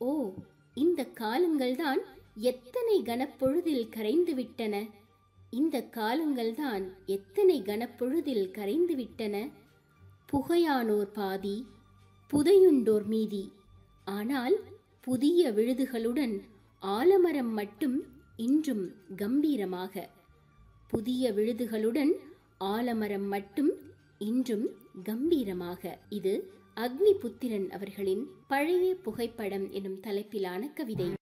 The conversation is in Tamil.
ஓ இந்த காலங்கள்தான் எத்தனை கனப்பொழுதில் கரைந்து விட்டன இந்த காலங்கள்தான் எத்தனை கனப்பொழுதில் கரைந்து விட்டன புகையானோர் பாதி புதையுண்டோர் மீதி ஆனால் புதிய விழுதுகளுடன் ஆலமரம் மட்டும் இன்றும் கம்பீரமாக புதிய விழுதுகளுடன் ஆலமரம் மட்டும் இன்றும் கம்பீரமாக இது அக்னி புத்திரன் அவர்களின் பழைய புகைப்படம் எனும் தலைப்பிலான கவிதை